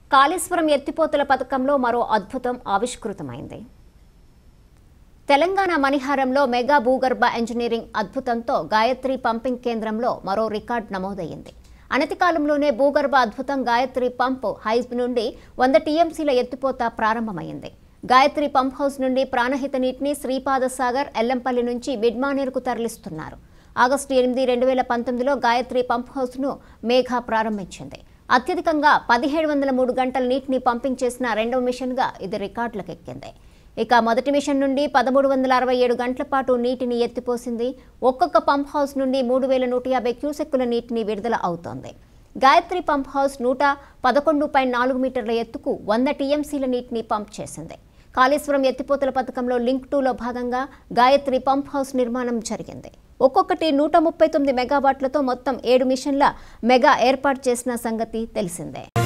కాళేశ్వరం ఎత్తిపోతల పథకంలో మరో అద్భుతం ఆవిష్కృతమైంది తెలంగాణ మణిహారంలో మెగా భూగర్భ ఇంజనీరింగ్ అద్భుతంతో గాయత్రి పంపింగ్ కేంద్రంలో మరో రికార్డు నమోదయ్యింది అనతి కాలంలోనే భూగర్భ అద్భుతం గాయత్రి పంప్ హైస్ నుండి వంద టీఎంసీల ఎత్తిపోత ప్రారంభమైంది గాయత్రి పంప్ హౌస్ నుండి ప్రాణహిత నీటిని శ్రీపాద సాగర్ ఎల్లంపల్లి నుంచి మిడ్మానేరుకు తరలిస్తున్నారు ఆగస్టు ఎనిమిది రెండు వేల పంతొమ్మిదిలో గాయత్రి పంప్ హౌస్ను మేఘా ప్రారంభించింది అత్యధికంగా పదిహేడు వందల మూడు గంటల నీటిని పంపింగ్ చేసిన రెండవ మిషన్గా ఇది రికార్డులకు ఎక్కింది ఇక మొదటి మిషన్ నుండి పదమూడు వందల అరవై ఏడు గంటల పాటు నీటిని ఎత్తిపోసింది ఒక్కొక్క పంప్ హౌస్ నుండి మూడు వేల నూట యాభై క్యూసెక్కుల నీటిని విడుదల అవుతోంది గాయత్రి పంప్ హౌస్ నూట పదకొండు పాయింట్ నాలుగు మీటర్ల ఎత్తుకు వంద టీఎంసీల నీటిని పంప్ చేసింది కాళేశ్వరం ఎత్తిపోతల పథకంలో లింక్ టూలో భాగంగా గాయత్రి పంప్ హౌస్ నిర్మాణం జరిగింది ఒక్కొక్కటి నూట ముప్పై తొమ్మిది మెగావాట్లతో మొత్తం ఏడు మిషన్ల మెగా ఏర్పాటు చేసిన సంగతి తెలిసిందే